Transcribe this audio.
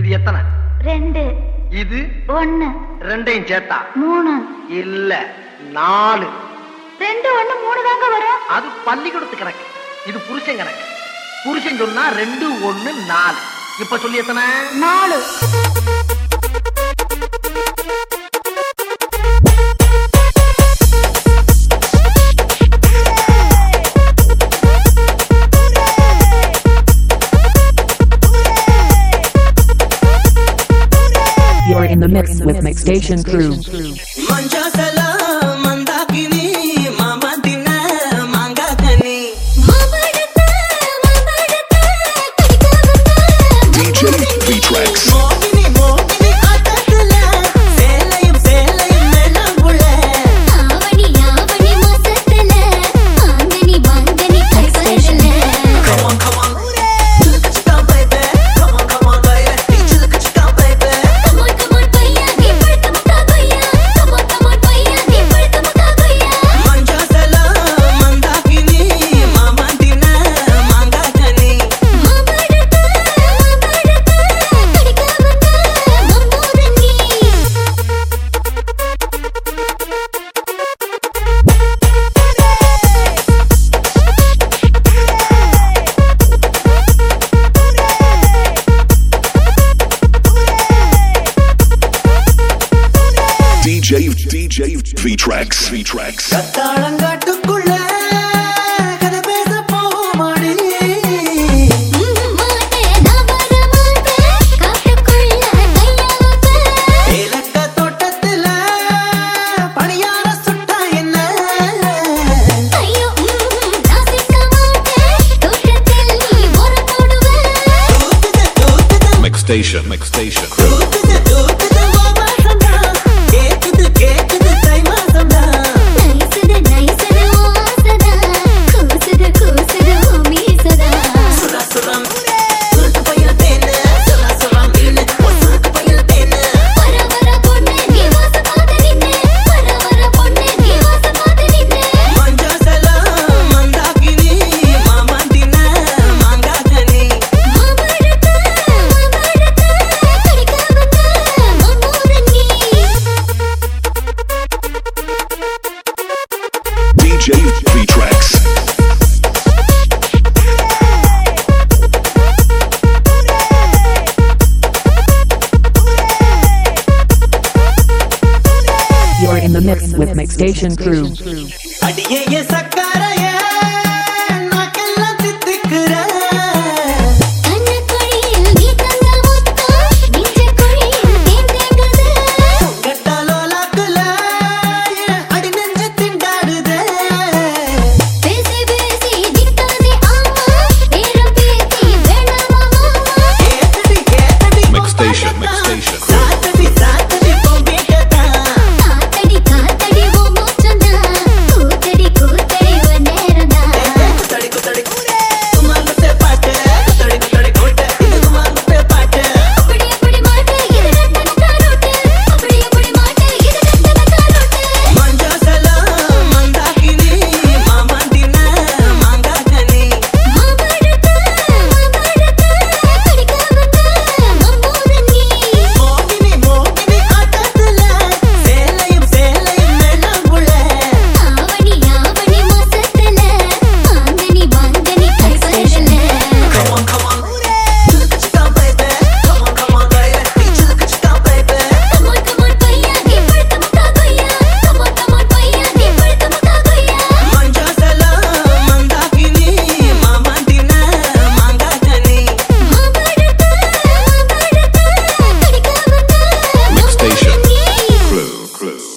இது எத்தனை ரெண்டு இது ஒண்ணு ரெண்டையும் சேர்த்தா மூணு இல்ல நாலு ரெண்டு ஒண்ணு மூணு தாங்க வரும் அது பள்ளிக்கூடத்து கணக்கு இது புருஷன் கணக்கு புருஷன் சொன்னா ரெண்டு ஒண்ணு நாலு இப்ப சொல்லி எத்தனை நாலு You're in the mix with Mixstation Crew. ಮಂಜಾಸಲ Mandakini ಮಾಮದಿನ ಮಾಂಗಾಕನಿ DJ V-Tracks. மோகினி மோகினி ஆட்டத்துல சேலையும் சேலையும் மேலாங்குள்ள Come on, come on. Chilka-chicka, baby. Come on, come on, baby. Chilka-chicka, baby. ಮಂಜಾಸಲ Mandakini ಮಾಮದಿನ ಮಾಂಗಾಕನಿ DJ DJ V-Tracks. V-Tracks. கத்தாளங்காட்டுக்குள்ள கதை பேச போமாடி ஏலக்க தோட்டத்துல பணியார சுட்டா என்ன தூக்குது தூக்குது Mixstation. Mixstation. தூக்குது தூக்குது ஓ மாசம்டா கேக்குது கேக்குது தை மாசம்டா சுரா சுரம் சுருக்கு பையில தேனு சுரா சுரம் மீனு ஓ சுருக்கு பையில தேனு மஞ்சாசல Mandakini மாமந்தின மாங்காகனி DJ V-Tracks. You're in the mix with Mixstation Crew. அடியே ஏ சக்கரைய நாக்கெல்லாம் தித்திக்கிறேன் கட்டாலோலாக்குல அடி நெஞ்சு திண்டாடுதே கேட்டடி கேட்டடி Mixstation, Mixstation. சாத்தடி சாத்தடி பொம்பிட்டதா குத்தடி குத்தடி குமார் முட்டை பாட்டு குத்தடி குத்தடி கூட்டு இது குமார் முட்டை பாட்டு மஞ்சாசல மந்தாகினி மாமந்தின மாங்காகனி மோகினி மோகினி ஆட்டத்துல சேலையும் சேலையும் மேலாங்குள்ள Come on, come on. Chilka-chicka, baby. Come on, come on, baby. Chilka-chicka, baby. மஞ்சாசல Mandakini மாமந்தின மாங்காகனி Mixstation. Crew. Crew.